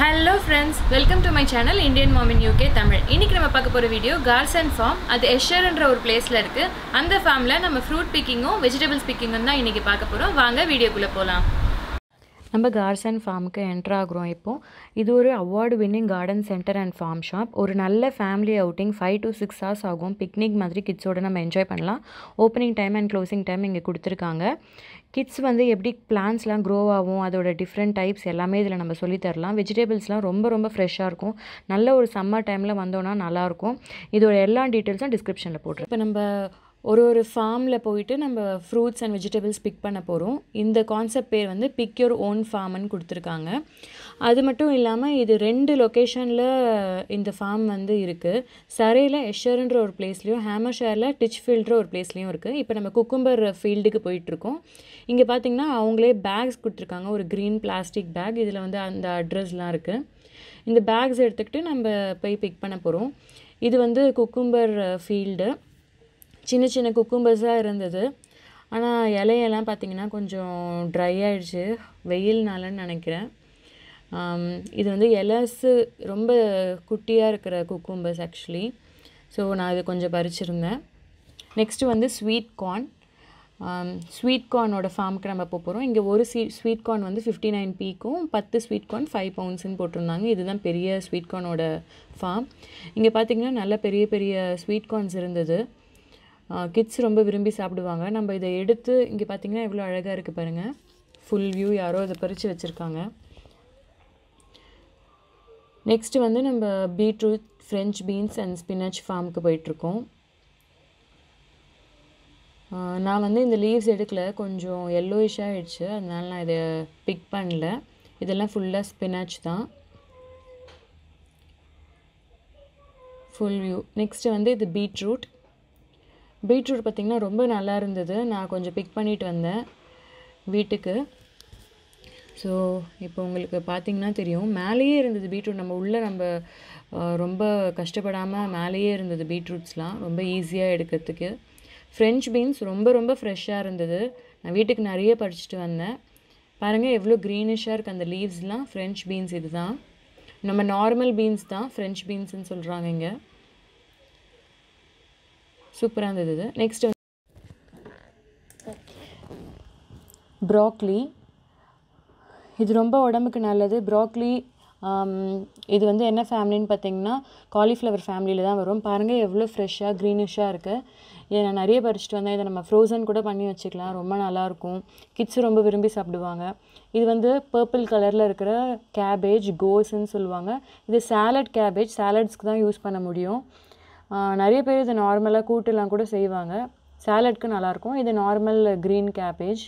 hello friends welcome to my channel Indian mom in UK Tamil இன்றைக்கி நம்ம பார்க்க போகிற வீடியோ கார்சன் ஃபார்ம் அது எஷர்ன்ற ஒரு பிளேஸில் இருக்குது அந்த ஃபார்மில் நம்ம ஃப்ரூட் பிக்கிங்கும் வெஜிடபிள்ஸ் பிக்கிங்கும் தான் இன்றைக்கி பார்க்க போகிறோம் வாங்க வீடியோக்குள்ளே போகலாம் நம்ம கார்சன் ஃபார்முக்கு என்டர் ஆகுறோம் இப்போது இது ஒரு award winning garden centre and farm shop ஒரு நல்ல family outing five to six hours ஆகும் பிக்னிக் மாதிரி கிட்ஸோட நம்ம என்ஜாய் பண்ணலாம் opening time and closing time இங்கே கொடுத்துருக்காங்க கிட்ஸ் வந்து எப்படி பிளான்ஸ்லாம் க்ரோ ஆகும் அதோட டிஃப்ரெண்ட் டைப்ஸ் எல்லாமே இதில் நம்ம சொல்லித் தரலாம் வெஜிடபிள்ஸ்லாம் ரொம்ப ரொம்ப ஃப்ரெஷ்ஷாக இருக்கும் நல்ல ஒரு சம்மர் டைமில் வந்தோன்னா நல்லாயிருக்கும் இதோட எல்லா டீட்டெயில்ஸும் டிஸ்கிரிப்ஷனில் போட்டுருக்கேன் இப்போ நம்ம ஒரு ஒரு ஃபார்மில் போயிட்டு நம்ம ஃப்ரூட்ஸ் அண்ட் வெஜிடபிள்ஸ் பிக் பண்ண போகிறோம் இந்த கான்செப்ட் பேர் வந்து பிக் யோர் ஓன் ஃபார்ம்னு கொடுத்துருக்காங்க அது மட்டும் இல்லாமல் இது ரெண்டு லொக்கேஷனில் இந்த ஃபார்ம் வந்து இருக்குது சரையில் எஷர்ன்ற ஒரு பிளேஸ்லையும் ஹேமர்ஷேரில் டிச்ஃபீல்ட்ற ஒரு பிளேஸ்லையும் இருக்குது இப்போ நம்ம குக்கும்பர் ஃபீல்டுக்கு போயிட்டுருக்கோம் இங்கே பார்த்திங்கன்னா அவங்களே பேக்ஸ் கொடுத்துருக்காங்க ஒரு க்ரீன் பிளாஸ்டிக் பேக் இதில் வந்து அந்த அட்ரஸ்லாம் இருக்குது இந்த பேக்ஸ் எடுத்துக்கிட்டு நம்ம போய் பிக் பண்ண போகிறோம் இது வந்து குக்கும்பர் ஃபீல்டு சின்ன சின்ன குக்கும்பர்ஸாக இருந்தது ஆனால் இலையெல்லாம் பார்த்திங்கன்னா கொஞ்சம் ட்ரை ஆகிடுச்சு வெயில்னாலன்னு நினைக்கிறேன் இது வந்து இலசு ரொம்ப குட்டியாக இருக்கிற குக்கும்பர்ஸ் ஆக்சுவலி ஸோ நான் இது கொஞ்சம் பறிச்சிருந்தேன் நெக்ஸ்ட்டு வந்து ஸ்வீட் கார்ன் ஸ்வீட் கார்னோட ஃபார்முக்கு நம்ம போக போகிறோம் இங்கே ஒரு ஸ்வீட் ஸ்வீட் கார்ன் வந்து ஃபிஃப்டி நைன் பீக்கும் பத்து ஸ்வீட் கார்ன் ஃபைவ் பவுண்ட்ஸ்னு போட்டிருந்தாங்க இதுதான் பெரிய ஸ்வீட் கார்னோட ஃபார்ம் இங்கே பார்த்திங்கன்னா நல்ல பெரிய பெரிய ஸ்வீட் கார்ன்ஸ் இருந்தது கிட்ஸ் ரொம்ப விரும்பி சாப்பிடுவாங்க நம்ம இதை எடுத்து இங்கே பார்த்திங்கன்னா எவ்வளோ அழகாக இருக்குது பாருங்கள் ஃபுல் வியூ யாரோ இதை பறித்து வச்சுருக்காங்க நெக்ஸ்ட்டு வந்து நம்ம beetroot French beans and spinach ஃபார்முக்கு போயிட்டுருக்கோம் நான் வந்து இந்த லீவ்ஸ் எடுக்கல கொஞ்சம் எல்லோயிஷாக ஆகிடுச்சு அதனால நான் இதை பிக் பண்ணல இதெல்லாம் ஃபுல்லாக ஸ்பினாச் தான் ஃபுல் வியூ நெக்ஸ்ட்டு வந்து இது பீட்ரூட் பீட்ரூட் பார்த்திங்கன்னா ரொம்ப நல்லா இருந்தது நான் கொஞ்சம் பிக் பண்ணிட்டு வந்தேன் வீட்டுக்கு ஸோ இப்போ உங்களுக்கு பார்த்திங்கன்னா தெரியும் மேலேயே இருந்தது பீட்ரூட் நம்ம உள்ளே நம்ம ரொம்ப கஷ்டப்படாமல் மேலேயே இருந்தது பீட்ரூட்ஸ்லாம் ரொம்ப ஈஸியாக எடுக்கிறதுக்கு ஃப்ரெஞ்ச் பீன்ஸ் ரொம்ப ரொம்ப ஃப்ரெஷ்ஷாக இருந்தது நான் வீட்டுக்கு நிறைய பறிச்சிட்டு வந்தேன் பாருங்கள் எவ்வளோ க்ரீனிஷாக இருக்குது அந்த லீவ்ஸ்லாம் ஃப்ரெஞ்ச் பீன்ஸ் இது தான் நம்ம நார்மல் பீன்ஸ் தான் ஃப்ரெஞ்ச் பீன்ஸ்னு சொல்கிறாங்க இங்கே சூப்பராக இருந்தது இது நெக்ஸ்ட் ப்ராக்லி இது ரொம்ப உடம்புக்கு நல்லது ப்ராக்லி இது வந்து என்ன ஃபேமிலின்னு பார்த்தீங்கன்னா காலிஃப்ளவர் ஃபேமிலியில் தான் வரும் பாருங்கள் எவ்வளோ ஃப்ரெஷ்ஷாக க்ரீனிஷாக இருக்குது இதை நான் நிறைய பறிச்சிட்டு வந்தேன் இதை நம்ம ஃப்ரோசன் கூட பண்ணி வச்சுக்கலாம் ரொம்ப நல்லாயிருக்கும் கிட்ஸும் ரொம்ப விரும்பி சாப்பிடுவாங்க இது வந்து பர்பிள் கலரில் இருக்கிற கேபேஜ் கோஸ்ன்னு சொல்லுவாங்க இது சாலட் கேபேஜ் சாலட்ஸ்க்கு தான் யூஸ் பண்ண முடியும் நிறைய பேர் இதை நார்மலாக கூட்டுலாம் கூட செய்வாங்க சாலட்க்கு நல்லாயிருக்கும் இது நார்மல் க்ரீன் கேபேஜ்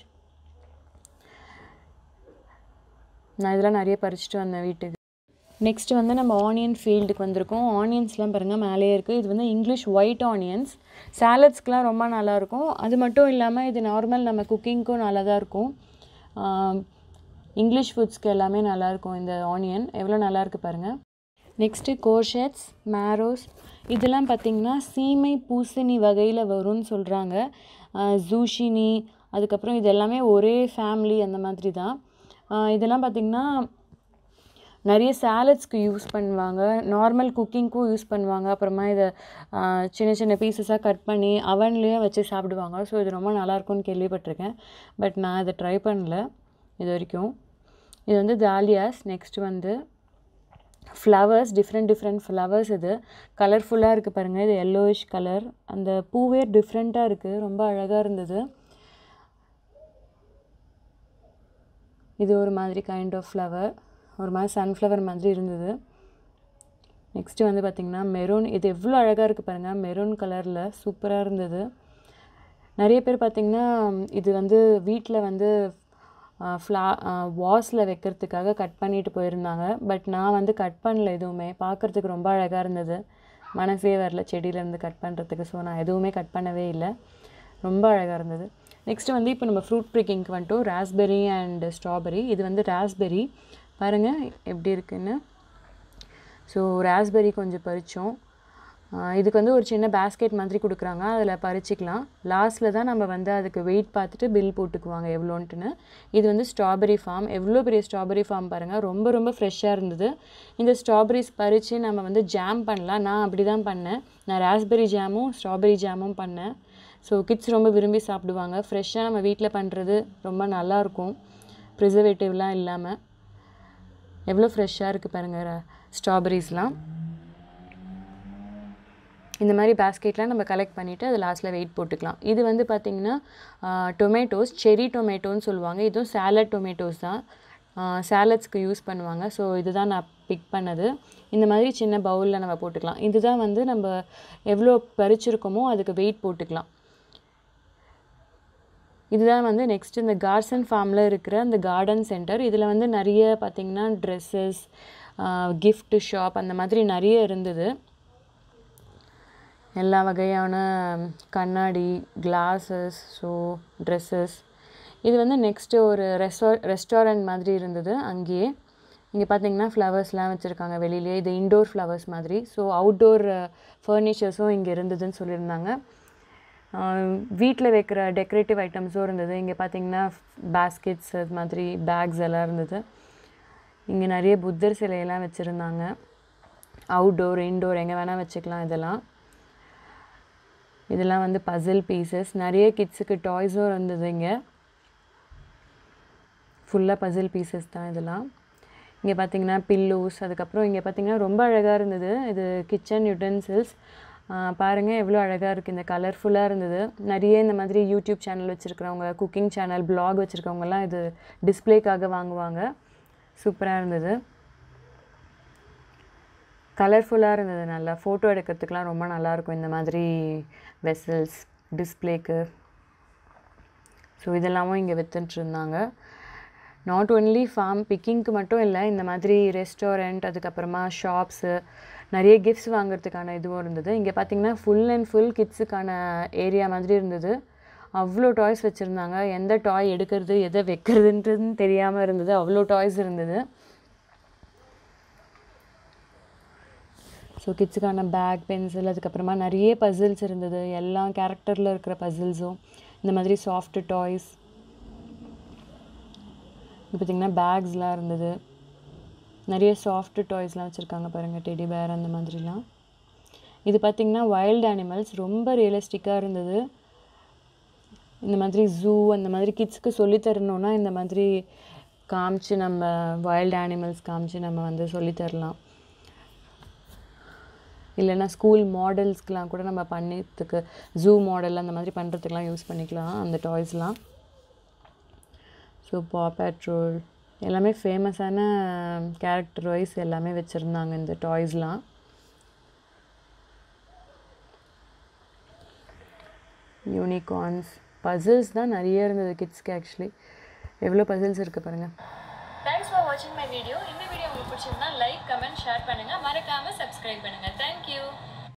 நான் இதெல்லாம் நிறைய பறிச்சிட்டு வந்தேன் வீட்டுக்கு நெக்ஸ்ட் வந்து நம்ம ஆனியன் ஃபீல்டுக்கு வந்திருக்கோம் ஆனியன்ஸ்லாம் பாருங்கள் மேலேயே இருக்குது இது வந்து இங்கிலீஷ் ஒயிட் ஆனியன்ஸ் சாலட்ஸ்க்கெலாம் ரொம்ப நல்லாயிருக்கும் அது மட்டும் இல்லாமல் இது நார்மல் நம்ம குக்கிங்க்கும் நல்லா தான் இருக்கும் இங்கிலீஷ் ஃபுட்ஸ்க்கு எல்லாமே நல்லாயிருக்கும் இந்த ஆனியன் எவ்வளோ நல்லாயிருக்கு பாருங்கள் நெக்ஸ்ட்டு கோஷெட்ஸ் மேரோஸ் இதெல்லாம் பார்த்திங்கன்னா சீமை பூசணி வகையில் வரும்னு சொல்கிறாங்க ஜூஷினி அதுக்கப்புறம் இது எல்லாமே ஒரே ஃபேமிலி அந்த மாதிரி தான் இதெல்லாம் பார்த்திங்கன்னா நிறைய சாலட்ஸ்க்கு யூஸ் பண்ணுவாங்க நார்மல் குக்கிங்க்கும் யூஸ் பண்ணுவாங்க அப்புறமா இதை சின்ன சின்ன பீசஸாக கட் பண்ணி அவன்லேயே வச்சு சாப்பிடுவாங்க ஸோ இது ரொம்ப நல்லாயிருக்கும்னு கேள்விப்பட்டிருக்கேன் பட் நான் இதை ட்ரை பண்ணல இது வரைக்கும் இது வந்து தாலியாஸ் நெக்ஸ்ட் வந்து ஃப்ளவர்ஸ் டிஃப்ரெண்ட் டிஃப்ரெண்ட் ஃப்ளவர்ஸ் இது கலர்ஃபுல்லாக இருக்குது பாருங்கள் இது எல்லோயிஷ் கலர் அந்த பூவே டிஃப்ரெண்ட்டாக இருக்குது ரொம்ப அழகாக இருந்தது இது ஒரு மாதிரி கைண்ட் ஆஃப் ஃப்ளவர் ஒரு மாதிரி சன்ஃப்ளவர் மாதிரி இருந்தது நெக்ஸ்ட்டு வந்து பார்த்திங்கன்னா மெரூன் இது எவ்வளோ அழகாக இருக்குது பாருங்கள் மெரூன் கலரில் சூப்பராக இருந்தது நிறைய பேர் பார்த்திங்கன்னா இது வந்து வீட்டில் வந்து ஃப்ளா வாஸில் வைக்கிறதுக்காக கட் பண்ணிட்டு போயிருந்தாங்க பட் நான் வந்து கட் பண்ணல எதுவுமே பார்க்குறதுக்கு ரொம்ப அழகாக இருந்தது மனசே வரல செடியிலேருந்து கட் பண்ணுறதுக்கு ஸோ நான் எதுவுமே கட் பண்ணவே இல்லை ரொம்ப அழகாக இருந்தது நெக்ஸ்ட்டு வந்து இப்போ நம்ம ஃப்ரூட் பிக்கிங்க்கு வந்துட்டோம் ராஸ்பெரி அண்ட் ஸ்ட்ராபெரி இது வந்து ராஸ்பெரி பாருங்கள் எப்படி இருக்குன்னு ஸோ ராஸ்பெரி கொஞ்சம் பறித்தோம் ஆஹ் இதுக்கு வந்து ஒரு சின்ன பேஸ்கெட் மாதிரி கொடுக்குறாங்க அதில் பறிச்சிக்கலாம் லாஸ்ட்டில் தான் நம்ம வந்து அதுக்கு வெயிட் பார்த்துட்டு பில் போட்டுக்குவாங்க எவ்வளோன்ட்டுன்னு இது வந்து ஸ்ட்ராபெரி ஃபார்ம் எவ்வளோ பெரிய ஸ்ட்ராபெரி ஃபார்ம் பாருங்கள் ரொம்ப ரொம்ப ஃப்ரெஷ்ஷாக இருந்தது இந்த ஸ்ட்ராபெரிஸ் பறித்து நம்ம வந்து ஜாம் பண்ணலாம் நான் அப்படி தான் பண்ணேன் நான் ராஸ்பெரி ஜாமும் ஸ்ட்ராபெரி ஜாமும் பண்ணேன் ஸோ கிட்ஸ் ரொம்ப விரும்பி சாப்பிடுவாங்க ஃப்ரெஷ்ஷாக நம்ம வீட்டில் பண்ணுறது ரொம்ப நல்லாயிருக்கும் ப்ரிசர்வேட்டிவ்லாம் இல்லாமல் எவ்வளோ ஃப்ரெஷ்ஷாக இருக்குது பாருங்கள் ஸ்ட்ராபெரிஸ்லாம் இந்த மாதிரி பேஸ்கெட்லாம் நம்ம கலெக்ட் பண்ணிவிட்டு அது லாஸ்ட்டில் வெயிட் போட்டுக்கலாம் இது வந்து பார்த்திங்கன்னா டொமேட்டோஸ் செரி டொமேட்டோன்னு சொல்லுவாங்க இதுவும் சாலட் டொமேட்டோஸ் தான் சாலட்ஸ்க்கு யூஸ் பண்ணுவாங்க ஸோ இதுதான் நான் பிக் பண்ணது இந்த மாதிரி சின்ன பவுலில் நம்ம போட்டுக்கலாம் இதுதான் வந்து நம்ம எவ்வளோ பறிச்சிருக்கோமோ அதுக்கு வெயிட் போட்டுக்கலாம் இதுதான் வந்து நெக்ஸ்ட் இந்த கார்சன் ஃபார்மில் இருக்கிற அந்த கார்டன் சென்டர் இதில் வந்து நிறைய பார்த்திங்கன்னா ட்ரெஸ்ஸஸ் gift ஷாப் அந்த மாதிரி நிறைய இருந்தது எல்லா வகையான கண்ணாடி கிளாஸஸ் ஸோ ட்ரெஸ்ஸஸ் இது வந்து நெக்ஸ்ட்டு ஒரு ரெஸ்டா ரெஸ்டாரண்ட் மாதிரி இருந்தது அங்கேயே இங்கே பார்த்தீங்கன்னா ஃப்ளவர்ஸ்லாம் வச்சுருக்காங்க வெளியிலே இது இன்டோர் ஃப்ளவர்ஸ் மாதிரி ஸோ அவுட்டோர் ஃபர்னிச்சர்ஸும் இங்கே இருந்ததுன்னு சொல்லியிருந்தாங்க வீட்டில் வைக்கிற டெக்கரேட்டிவ் ஐட்டம்ஸும் இருந்தது இங்கே பார்த்தீங்கன்னா பேஸ்கெட்ஸ் அது மாதிரி பேக்ஸ் எல்லாம் இருந்தது இங்கே நிறைய புத்தர் சிலையெல்லாம் வச்சுருந்தாங்க அவுட்டோர் இன்டோர் எங்கே வேணால் வச்சுக்கலாம் இதெல்லாம் இதெல்லாம் வந்து பசில் பீசஸ் நிறைய கிட்ஸுக்கு டாய்ஸும் இருந்தது இங்கே ஃபுல்லாக பசில் பீசஸ் தான் இதெல்லாம் இங்கே பார்த்தீங்கன்னா பில்லோஸ் அதுக்கப்புறம் இங்கே பார்த்தீங்கன்னா ரொம்ப அழகாக இருந்தது இது கிச்சன் யுட்டென்சில்ஸ் பாருங்கள் எவ்வளோ அழகாக இருக்குது இந்த கலர்ஃபுல்லாக இருந்தது நிறைய இந்த மாதிரி யூடியூப் சேனல் வச்சுருக்கிறவங்க குக்கிங் சேனல் பிளாக் வச்சுருக்கவங்கலாம் இது டிஸ்ப்ளேக்காக வாங்குவாங்க சூப்பராக இருந்தது கலர்ஃபுல்லாக இருந்தது நல்லா ஃபோட்டோ எடுக்கிறதுக்குலாம் ரொம்ப நல்லாயிருக்கும் இந்த மாதிரி வெசல்ஸ் டிஸ்ப்ளேக்கு ஸோ இதெல்லாமும் இங்கே வித்துட்டு இருந்தாங்க நாட் ஒன்லி ஃபார்ம் பிக்கிங்க்கு மட்டும் இல்லை இந்த மாதிரி ரெஸ்டாரண்ட் அதுக்கப்புறமா ஷாப்ஸு நிறைய கிஃப்ட்ஸ் வாங்குறதுக்கான இதுவும் இருந்தது இங்கே பார்த்தீங்கன்னா ஃபுல் அண்ட் ஃபுல் கிட்ஸுக்கான ஏரியா மாதிரி இருந்தது அவ்வளோ டாய்ஸ் வச்சுருந்தாங்க எந்த டாய் எடுக்கிறது எதை வைக்கிறதுன்றதுன்னு தெரியாமல் இருந்தது அவ்வளோ டாய்ஸ் இருந்தது ஸோ கிட்ஸுக்கான பேக் பென்சில் அதுக்கப்புறமா நிறைய பசில்ஸ் இருந்தது எல்லா கேரக்டரில் இருக்கிற பசில்ஸும் இந்த மாதிரி சாஃப்ட் டாய்ஸ் இது பார்த்திங்கன்னா பேக்ஸ்லாம் இருந்தது நிறைய சாஃப்ட் டாய்ஸ்லாம் வச்சுருக்காங்க பாருங்கள் டெடி பேர் அந்த மாதிரிலாம் இது பார்த்திங்கன்னா வைல்ட் அனிமல்ஸ் ரொம்ப ரியலிஸ்டிக்காக இருந்தது இந்த மாதிரி ஜூ அந்த மாதிரி கிட்ஸ்க்கு சொல்லித் தரணுன்னா இந்த மாதிரி காமிச்சு நம்ம வைல்ட் அனிமல்ஸ் காமிச்சு நம்ம வந்து சொல்லித் தரலாம் இல்லைன்னா ஸ்கூல் மாடல்ஸ்க்கெலாம் கூட நம்ம பண்ணிறதுக்கு ஜூ மாடல் அந்த மாதிரி பண்ணுறதுக்கெலாம் யூஸ் பண்ணிக்கலாம் அந்த டாய்ஸ்லாம் ஸோ பா பெட்ரோல் எல்லாமே ஃபேமஸான கேரக்டர் வைஸ் எல்லாமே வச்சுருந்தாங்க இந்த டாய்ஸ்லாம் யூனிகார்ன்ஸ் பசில்ஸ் தான் நிறைய இருந்தது கிட்ஸ்க்கு ஆக்சுவலி எவ்வளோ பசில்ஸ் இருக்குது பாருங்கள் தேங்க்ஸ் ஃபார் வாட்சிங் மை வீடியோ இந்த வீடியோ உங்களுக்கு பிடிச்சிருந்தா லைக் கமெண்ட் ஷேர் பண்ணுங்க மறக்காம சப்ஸ்கிரைப் பண்ணுங்க தேங்க்யூ